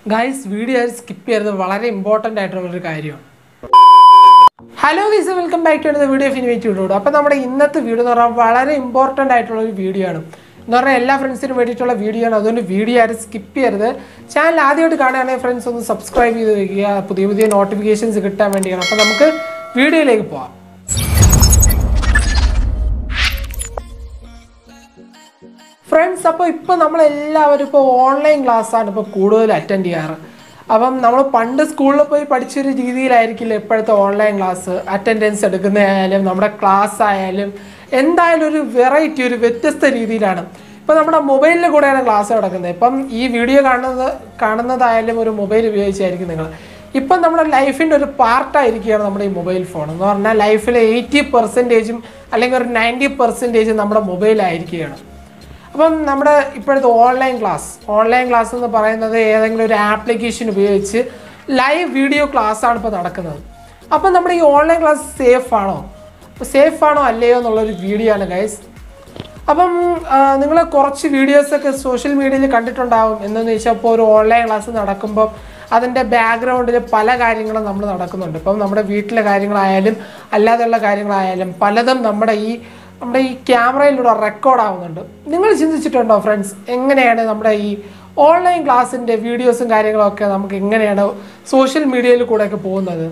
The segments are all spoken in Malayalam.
ഗൈസ് വീഡിയോ സ്കിപ്പ് ചെയ്തത് വളരെ ഇമ്പോർട്ടൻ്റ് ആയിട്ടുള്ള ഒരു കാര്യമാണ് hello guys welcome back to video ഫിനിവേറ്റ് വീഡിയോ അപ്പോൾ നമ്മുടെ ഇന്നത്തെ വീഡിയോ എന്ന് പറഞ്ഞാൽ വളരെ ഇമ്പോർട്ടൻ്റ് ആയിട്ടുള്ള ഒരു വീഡിയോ ആണ് എന്ന് പറഞ്ഞാൽ എല്ലാ ഫ്രണ്ട്സിനും വേണ്ടിയിട്ടുള്ള വീഡിയോ ആണ് അതുകൊണ്ട് വീഡിയോ ആരും സ്കിപ്പ് ചെയ്യരുത് ചാനൽ ആദ്യമായിട്ട് കാണുകയാണെങ്കിൽ ഫ്രണ്ട്സ് ഒന്ന് സബ്സ്ക്രൈബ് ചെയ്ത് വയ്ക്കുക പുതിയ പുതിയ നോട്ടിഫിക്കേഷൻസ് കിട്ടാൻ വേണ്ടിയാണ് അപ്പോൾ നമുക്ക് വീഡിയോയിലേക്ക് പോവാം ഫ്രണ്ട്സ് അപ്പോൾ ഇപ്പോൾ നമ്മളെല്ലാവരും ഇപ്പോൾ ഓൺലൈൻ ക്ലാസ്സാണ് ഇപ്പോൾ കൂടുതൽ അറ്റൻഡ് ചെയ്യാറ് അപ്പം നമ്മൾ പണ്ട് സ്കൂളിൽ പോയി പഠിച്ചൊരു രീതിയിലായിരിക്കില്ല ഇപ്പോഴത്തെ ഓൺലൈൻ ക്ലാസ് അറ്റൻഡൻസ് എടുക്കുന്നതായാലും നമ്മുടെ ക്ലാസ് ആയാലും എന്തായാലും ഒരു വെറൈറ്റി ഒരു വ്യത്യസ്ത രീതിയിലാണ് ഇപ്പോൾ നമ്മുടെ മൊബൈലിൽ കൂടെയാണ് ക്ലാസ് നടക്കുന്നത് ഇപ്പം ഈ വീഡിയോ കാണുന്നത് കാണുന്നതായാലും ഒരു മൊബൈൽ ഉപയോഗിച്ചായിരിക്കും നിങ്ങൾ ഇപ്പം നമ്മുടെ ലൈഫിൻ്റെ ഒരു പാർട്ടായിരിക്കുകയാണ് നമ്മുടെ ഈ മൊബൈൽ ഫോൺ എന്ന് പറഞ്ഞാൽ ലൈഫിലെ എയ്റ്റി പെർസെൻറ്റേജും അല്ലെങ്കിൽ ഒരു നയൻറ്റി പെർസെൻറ്റേജും നമ്മുടെ മൊബൈലായിരിക്കുകയാണ് അപ്പം നമ്മുടെ ഇപ്പോഴത്തെ ഓൺലൈൻ ക്ലാസ് ഓൺലൈൻ ക്ലാസ് എന്ന് പറയുന്നത് ഏതെങ്കിലും ഒരു ആപ്ലിക്കേഷൻ ഉപയോഗിച്ച് ലൈവ് വീഡിയോ ക്ലാസ് ആണ് ഇപ്പോൾ നടക്കുന്നത് അപ്പം നമ്മുടെ ഈ ഓൺലൈൻ ക്ലാസ് സേഫ് ആണോ സേഫ് ആണോ അല്ലയോ എന്നുള്ളൊരു വീഡിയോ ആണ് ഗൈസ് അപ്പം നിങ്ങൾ കുറച്ച് വീഡിയോസൊക്കെ സോഷ്യൽ മീഡിയയിൽ കണ്ടിട്ടുണ്ടാവും എന്തെന്ന് വെച്ചാൽ ഇപ്പോൾ ഒരു ഓൺലൈൻ ക്ലാസ് നടക്കുമ്പോൾ അതിൻ്റെ ബാക്ക്ഗ്രൗണ്ടിൽ പല കാര്യങ്ങളും നമ്മൾ നടക്കുന്നുണ്ട് ഇപ്പം നമ്മുടെ വീട്ടിലെ കാര്യങ്ങളായാലും അല്ലാതെയുള്ള കാര്യങ്ങളായാലും പലതും നമ്മുടെ ഈ നമ്മുടെ ഈ ക്യാമറയിലൂടെ റെക്കോർഡ് ആവുന്നുണ്ട് നിങ്ങൾ ചിന്തിച്ചിട്ടുണ്ടോ ഫ്രണ്ട്സ് എങ്ങനെയാണ് നമ്മുടെ ഈ ഓൺലൈൻ ക്ലാസ്സിൻ്റെ വീഡിയോസും കാര്യങ്ങളൊക്കെ നമുക്ക് എങ്ങനെയാണ് സോഷ്യൽ മീഡിയയിൽ കൂടെയൊക്കെ പോകുന്നത്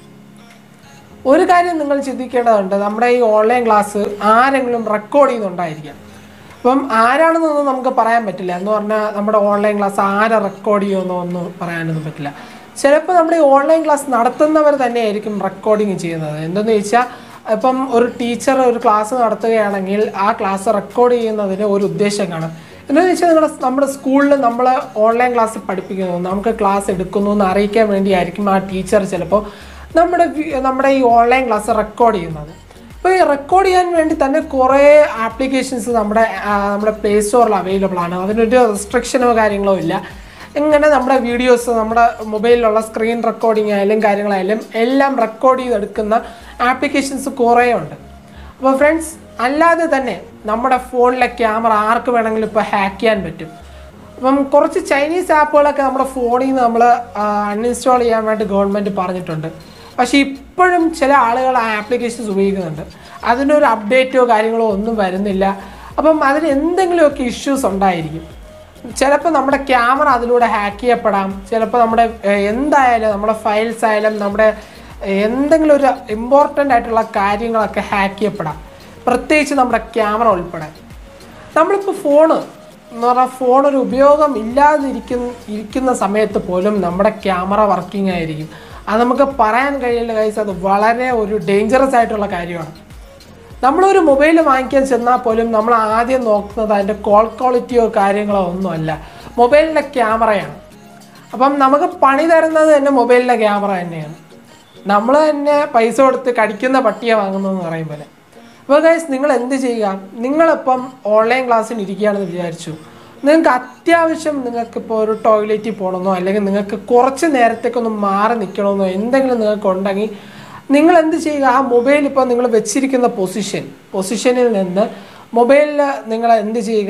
ഒരു കാര്യം നിങ്ങൾ ചിന്തിക്കേണ്ടതുണ്ട് നമ്മുടെ ഈ ഓൺലൈൻ ക്ലാസ് ആരെങ്കിലും റെക്കോർഡ് ചെയ്യുന്നുണ്ടായിരിക്കാം അപ്പം ആരാണെന്നൊന്നും നമുക്ക് പറയാൻ പറ്റില്ല എന്ന് പറഞ്ഞാൽ നമ്മുടെ ഓൺലൈൻ ക്ലാസ് ആരെ റെക്കോർഡ് ചെയ്യുമെന്നോ ഒന്നും പറയാനൊന്നും പറ്റില്ല ചിലപ്പോൾ നമ്മുടെ ഈ ഓൺലൈൻ ക്ലാസ് നടത്തുന്നവർ തന്നെയായിരിക്കും റെക്കോർഡിങ് ചെയ്യുന്നത് എന്തെന്ന് ചോദിച്ചാൽ ഇപ്പം ഒരു ടീച്ചർ ഒരു ക്ലാസ് നടത്തുകയാണെങ്കിൽ ആ ക്ലാസ് റെക്കോർഡ് ചെയ്യുന്നതിന് ഒരു ഉദ്ദേശം കാണും എന്താണെന്ന് വെച്ചാൽ നിങ്ങളുടെ നമ്മുടെ സ്കൂളിൽ നമ്മൾ ഓൺലൈൻ ക്ലാസ് പഠിപ്പിക്കുന്നു നമുക്ക് ക്ലാസ് എടുക്കുന്നു എന്ന് അറിയിക്കാൻ വേണ്ടിയായിരിക്കും ആ ടീച്ചർ ചിലപ്പോൾ നമ്മുടെ വി- നമ്മുടെ ഈ ഓൺലൈൻ ക്ലാസ് റെക്കോർഡ് ചെയ്യുന്നത് അപ്പോൾ ഈ റെക്കോർഡ് ചെയ്യാൻ വേണ്ടി തന്നെ കുറേ ആപ്ലിക്കേഷൻസ് നമ്മുടെ ആ, നമ്മുടെ പ്ലേ സ്റ്റോറിൽ അവൈലബിൾ ആണ് അതിനൊരു റെസ്ട്രിക്ഷനോ കാര്യങ്ങളോ ഇല്ല ഇങ്ങനെ നമ്മുടെ വീഡിയോസ് നമ്മുടെ മൊബൈലിലുള്ള സ്ക്രീൻ റെക്കോർഡിംഗ് ആയാലും കാര്യങ്ങളായാലും എല്ലാം റെക്കോർഡ് ചെയ്തെടുക്കുന്ന ആപ്ലിക്കേഷൻസ് കുറേ ഉണ്ട് അപ്പോൾ ഫ്രണ്ട്സ് അല്ലാതെ തന്നെ നമ്മുടെ ഫോണിലെ ക്യാമറ ആർക്ക് വേണമെങ്കിലും ഇപ്പോൾ ഹാക്ക് ചെയ്യാൻ പറ്റും അപ്പം കുറച്ച് ചൈനീസ് ആപ്പുകളൊക്കെ നമ്മുടെ ഫോണിൽ നിന്ന് നമ്മൾ അൺഇൻസ്റ്റാൾ ചെയ്യാൻ വേണ്ടി ഗവൺമെൻറ് പറഞ്ഞിട്ടുണ്ട് പക്ഷേ ഇപ്പോഴും ചില ആളുകൾ ആ ആപ്ലിക്കേഷൻസ് ഉപയോഗിക്കുന്നുണ്ട് അതിനൊരു അപ്ഡേറ്റോ കാര്യങ്ങളോ ഒന്നും വരുന്നില്ല അപ്പം അതിന് എന്തെങ്കിലുമൊക്കെ ഇഷ്യൂസ് ഉണ്ടായിരിക്കും ചിലപ്പോൾ നമ്മുടെ ക്യാമറ അതിലൂടെ ഹാക്ക് ചെയ്യപ്പെടാം ചിലപ്പോൾ നമ്മുടെ ഏഹ്, എന്തായാലും നമ്മുടെ ഫയൽസ് ആയാലും നമ്മുടെ ഏഹ്, എന്തെങ്കിലും ഒരു ഇമ്പോർട്ടൻ്റ് ആയിട്ടുള്ള കാര്യങ്ങളൊക്കെ ഹാക്ക് ചെയ്യപ്പെടാം പ്രത്യേകിച്ച് നമ്മുടെ ക്യാമറ ഉൾപ്പെടെ നമ്മളിപ്പോൾ ഫോണ് എന്ന് പറഞ്ഞാൽ ഫോൺ ഒരു ഉപയോഗം ഇല്ലാതിരിക്കുന്ന ഇരിക്കുന്ന സമയത്ത് പോലും നമ്മുടെ ക്യാമറ വർക്കിംഗ് ആയിരിക്കും അത് നമുക്ക് പറയാൻ കഴിയില്ല കൈസ് അത് വളരെ ഒരു ഡേഞ്ചറസ് ആയിട്ടുള്ള കാര്യമാണ് നമ്മളൊരു മൊബൈൽ വാങ്ങിക്കാൻ ചെന്നാൽ പോലും നമ്മൾ ആദ്യം നോക്കുന്നത് അതിൻ്റെ കോൾ ക്വാളിറ്റിയോ കാര്യങ്ങളോ ഒന്നുമല്ല മൊബൈലിൻ്റെ ക്യാമറയാണ് അപ്പം നമുക്ക് പണി തരുന്നത് തന്നെ മൊബൈലിൻ്റെ ക്യാമറ തന്നെയാണ് നമ്മൾ തന്നെ പൈസ കൊടുത്ത് കടിക്കുന്ന പട്ടിയെ വാങ്ങുന്നതെന്ന് പറയും പോലെ അപ്പോൾ ഗൈസ് നിങ്ങൾ എന്ത് ചെയ്യുക നിങ്ങളിപ്പം ഓൺലൈൻ ക്ലാസ്സിന് ഇരിക്കുകയാണെന്ന് വിചാരിച്ചു നിങ്ങൾക്ക് അത്യാവശ്യം നിങ്ങൾക്കിപ്പോൾ ഒരു ടോയ്ലറ്റിൽ പോകണമെന്നോ അല്ലെങ്കിൽ നിങ്ങൾക്ക് കുറച്ച് നേരത്തേക്കൊന്ന് മാറി നിൽക്കണമെന്നോ എന്തെങ്കിലും നിങ്ങൾക്ക് ഉണ്ടെങ്കിൽ നിങ്ങൾ എന്ത് ചെയ്യുക ആ മൊബൈൽ ഇപ്പോൾ നിങ്ങൾ വെച്ചിരിക്കുന്ന പൊസിഷൻ പൊസിഷനിൽ നിന്ന് മൊബൈലിൽ നിങ്ങൾ എന്ത് ചെയ്യുക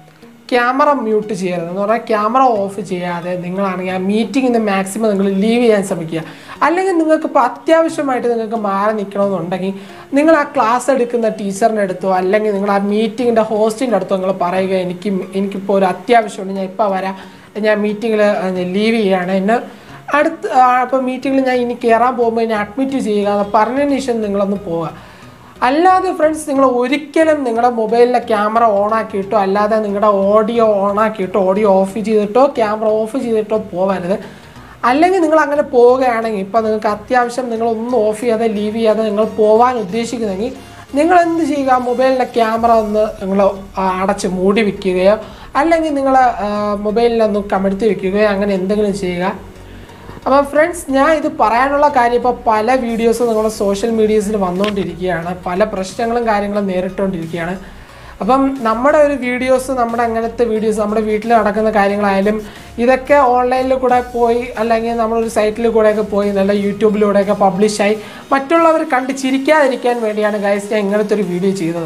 ക്യാമറ മ്യൂട്ട് ചെയ്യരുത് എന്ന് പറഞ്ഞാൽ ക്യാമറ ഓഫ് ചെയ്യാതെ നിങ്ങളാണെങ്കിൽ ആ മീറ്റിങ്ങിന് മാക്സിമം നിങ്ങൾ ലീവ് ചെയ്യാൻ ശ്രമിക്കുക അല്ലെങ്കിൽ നിങ്ങൾക്ക് ഇപ്പോൾ അത്യാവശ്യമായിട്ട് നിങ്ങൾക്ക് മാറി നിൽക്കണമെന്നുണ്ടെങ്കിൽ നിങ്ങൾ ആ ക്ലാസ് എടുക്കുന്ന ടീച്ചറിൻ്റെ അടുത്തോ അല്ലെങ്കിൽ നിങ്ങൾ ആ മീറ്റിങ്ങിൻ്റെ ഹോസ്റ്റിൻ്റെ അടുത്തോ നിങ്ങൾ പറയുക എനിക്ക് എനിക്കിപ്പോൾ ഒരു അത്യാവശ്യമുണ്ട് ഞാൻ ഇപ്പോൾ വരാം ഞാൻ മീറ്റിങ്ങിൽ ലീവ് ചെയ്യാണ് എന്നെ അടുത്ത് അപ്പോൾ മീറ്റിങ്ങിൽ ഞാൻ ഇനി കയറാൻ പോകുമ്പോൾ എന്നെ അഡ്മിറ്റ് ചെയ്യുക എന്ന് പറഞ്ഞതിന് ശേഷം നിങ്ങളൊന്ന് പോവുക അല്ലാതെ ഫ്രണ്ട്സ് നിങ്ങൾ ഒരിക്കലും നിങ്ങളുടെ മൊബൈലിലെ ക്യാമറ ഓൺ ആക്കിയിട്ടോ അല്ലാതെ നിങ്ങളുടെ ഓഡിയോ ഓൺ ആക്കിയിട്ടോ ഓഡിയോ ഓഫ് ചെയ്തിട്ടോ ക്യാമറ ഓഫ് ചെയ്തിട്ടോ പോകരുത് അല്ലെങ്കിൽ നിങ്ങൾ അങ്ങനെ പോവുകയാണെങ്കിൽ ഇപ്പോൾ നിങ്ങൾക്ക് അത്യാവശ്യം നിങ്ങൾ ഒന്നും ഓഫ് ചെയ്യാതെ ലീവ് ചെയ്യാതെ നിങ്ങൾ പോകാൻ ഉദ്ദേശിക്കുന്നെങ്കിൽ നിങ്ങൾ എന്ത് ചെയ്യുക മൊബൈലിലെ ക്യാമറ ഒന്ന് നിങ്ങൾ അടച്ച് മൂടി വെക്കുകയോ അല്ലെങ്കിൽ നിങ്ങൾ മൊബൈലിലൊന്ന് കമഴ്ത്തി വെക്കുകയോ അങ്ങനെ എന്തെങ്കിലും ചെയ്യുക അപ്പോൾ ഫ്രണ്ട്സ് ഞാൻ ഇത് പറയാനുള്ള കാര്യം ഇപ്പോൾ പല വീഡിയോസും നമ്മുടെ സോഷ്യൽ മീഡിയസിൽ വന്നുകൊണ്ടിരിക്കുകയാണ് പല പ്രശ്നങ്ങളും കാര്യങ്ങളും നേരിട്ടുകൊണ്ടിരിക്കുകയാണ് അപ്പം നമ്മുടെ ഒരു വീഡിയോസ് നമ്മുടെ അങ്ങനത്തെ വീഡിയോസ് നമ്മുടെ വീട്ടിൽ നടക്കുന്ന കാര്യങ്ങളായാലും ഇതൊക്കെ ഓൺലൈനിൽ കൂടെ പോയി അല്ലെങ്കിൽ നമ്മളൊരു സൈറ്റിൽ കൂടെയൊക്കെ പോയി നല്ല യൂട്യൂബിലൂടെയൊക്കെ പബ്ലിഷായി മറ്റുള്ളവർ കണ്ട് ചിരിക്കാതിരിക്കാൻ വേണ്ടിയാണ് ഗൈസ് ഞാൻ ഇങ്ങനത്തെ ഒരു വീഡിയോ ചെയ്തത്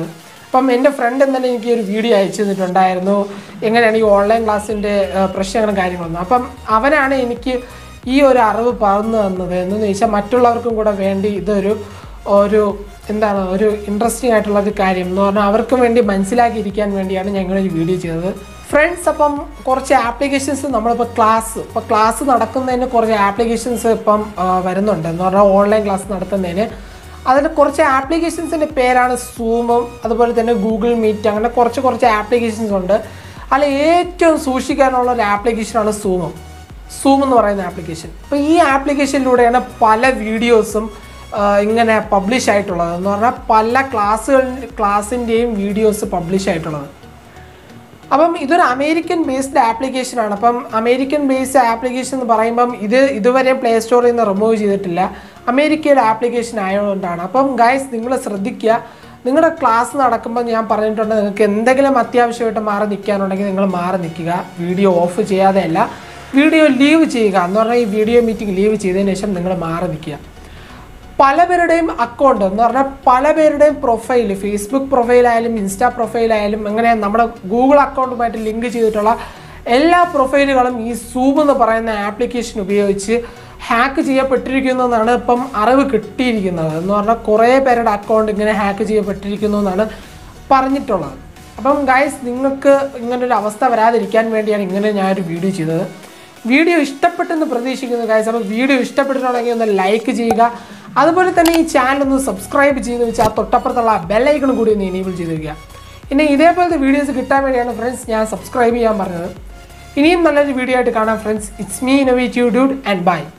അപ്പം എൻ്റെ ഫ്രണ്ട് ഇന്നലെ എനിക്ക് ഒരു വീഡിയോ അയച്ചു തന്നിട്ടുണ്ടായിരുന്നു എങ്ങനെയാണ് ഈ ഓൺലൈൻ ക്ലാസ്സിൻ്റെ പ്രശ്നങ്ങളും കാര്യങ്ങളൊന്നും അപ്പം അവനാണ് എനിക്ക് ഈ ഒരു അറിവ് പകർന്നു തന്നത് എന്ന് ചോദിച്ചാൽ മറ്റുള്ളവർക്കും കൂടെ വേണ്ടി ഇതൊരു ഒരു എന്താണ് ഒരു ഇൻട്രസ്റ്റിംഗ് ആയിട്ടുള്ള ഒരു കാര്യം എന്ന് പറഞ്ഞാൽ അവർക്കും വേണ്ടി മനസ്സിലാക്കിയിരിക്കാൻ വേണ്ടിയാണ് ഞങ്ങൾ ഈ വീഡിയോ ചെയ്തത് ഫ്രണ്ട്സ് അപ്പം കുറച്ച് ആപ്ലിക്കേഷൻസ് നമ്മളിപ്പോൾ ക്ലാസ് ഇപ്പോൾ ക്ലാസ് നടക്കുന്നതിന് കുറച്ച് ആപ്ലിക്കേഷൻസ് ഇപ്പം ആ, വരുന്നുണ്ട് എന്ന് പറഞ്ഞാൽ ഓൺലൈൻ ക്ലാസ് നടത്തുന്നതിന് അതിൽ കുറച്ച് ആപ്ലിക്കേഷൻസിൻ്റെ പേരാണ് സൂമും അതുപോലെ തന്നെ ഗൂഗിൾ മീറ്റ് അങ്ങനെ കുറച്ച് കുറച്ച് ആപ്ലിക്കേഷൻസ് ഉണ്ട് അതിൽ ഏറ്റവും സൂക്ഷിക്കാനുള്ള ഒരു ആപ്ലിക്കേഷനാണ് സൂമും സൂം എന്ന് പറയുന്ന ആപ്ലിക്കേഷൻ അപ്പോൾ ഈ ആപ്ലിക്കേഷനിലൂടെയാണ് പല വീഡിയോസും ഇങ്ങനെ പബ്ലിഷ് ആയിട്ടുള്ളത് എന്ന് പറഞ്ഞാൽ പല ക്ലാസ്സുകൾ ക്ലാസ്സിൻ്റെയും വീഡിയോസ് പബ്ലിഷ് ആയിട്ടുള്ളത് അപ്പം ഇതൊരു അമേരിക്കൻ ബേസ്ഡ് ആപ്ലിക്കേഷൻ ആണ് അപ്പം അമേരിക്കൻ ബേസ്ഡ് ആപ്ലിക്കേഷൻ എന്ന് പറയുമ്പം ഇത് ഇതുവരെ പ്ലേ സ്റ്റോറിൽ നിന്ന് റിമൂവ് ചെയ്തിട്ടില്ല അമേരിക്കയുടെ ആപ്ലിക്കേഷൻ ആയതുകൊണ്ടാണ് അപ്പം ഗൈസ് നിങ്ങൾ ശ്രദ്ധിക്കുക നിങ്ങളുടെ ക്ലാസ് നടക്കുമ്പോൾ ഞാൻ പറഞ്ഞിട്ടുണ്ട് നിങ്ങൾക്ക് എന്തെങ്കിലും അത്യാവശ്യമായിട്ട് മാറി നിൽക്കാനുണ്ടെങ്കിൽ നിങ്ങൾ മാറി നിൽക്കുക വീഡിയോ ഓഫ് ചെയ്യാതെ അല്ല വീഡിയോ ലീവ് ചെയ്യുക എന്ന് പറഞ്ഞാൽ ഈ വീഡിയോ മീറ്റിംഗ് ലീവ് ചെയ്തതിന് ശേഷം നിങ്ങൾ മാറി നിൽക്കുക പല പേരുടെയും അക്കൗണ്ട് എന്ന് പറഞ്ഞാൽ പല പേരുടെയും പ്രൊഫൈൽ ഫേസ്ബുക്ക് പ്രൊഫൈലായാലും ഇൻസ്റ്റാ പ്രൊഫൈലായാലും അങ്ങനെ നമ്മുടെ ഗൂഗിൾ അക്കൗണ്ടുമായിട്ട് ലിങ്ക് ചെയ്തിട്ടുള്ള എല്ലാ പ്രൊഫൈലുകളും ഈ സൂം എന്ന് പറയുന്ന ആപ്ലിക്കേഷൻ ഉപയോഗിച്ച് ഹാക്ക് ചെയ്യപ്പെട്ടിരിക്കുന്നു എന്നാണ് ഇപ്പം അറിവ് കിട്ടിയിരിക്കുന്നത് എന്ന് പറഞ്ഞാൽ കുറേ പേരുടെ അക്കൗണ്ട് ഇങ്ങനെ ഹാക്ക് ചെയ്യപ്പെട്ടിരിക്കുന്നു എന്നാണ് പറഞ്ഞിട്ടുള്ളത് അപ്പം ഗൈസ് നിങ്ങൾക്ക് ഇങ്ങനൊരു അവസ്ഥ വരാതിരിക്കാൻ വേണ്ടിയാണ് ഇങ്ങനെ ഞാനൊരു വീഡിയോ ചെയ്തത് വീഡിയോ ഇഷ്ടപ്പെട്ടെന്ന് പ്രതീക്ഷിക്കുന്നു ഗൈസ് അപ്പോൾ വീഡിയോ ഇഷ്ടപ്പെട്ടിട്ടുണ്ടെങ്കിൽ ഒന്ന് ലൈക്ക് ചെയ്യുക അതുപോലെ തന്നെ ഈ ചാനൽ ഒന്ന് സബ്സ്ക്രൈബ് ചെയ്ത് വെച്ച് ആ തൊട്ടപ്പുറത്തുള്ള ബെല്ലൈക്കണും കൂടി ഒന്ന് എനേബിൾ ചെയ്ത് വയ്ക്കുക ഇനി ഇതേപോലത്തെ വീഡിയോസ് കിട്ടാൻ വേണ്ടിയാണ് ഫ്രണ്ട്സ് ഞാൻ സബ്സ്ക്രൈബ് ചെയ്യാൻ പറഞ്ഞത് ഇനിയും നല്ലൊരു വീഡിയോ ആയിട്ട് കാണാം friends it's me innovative dude and by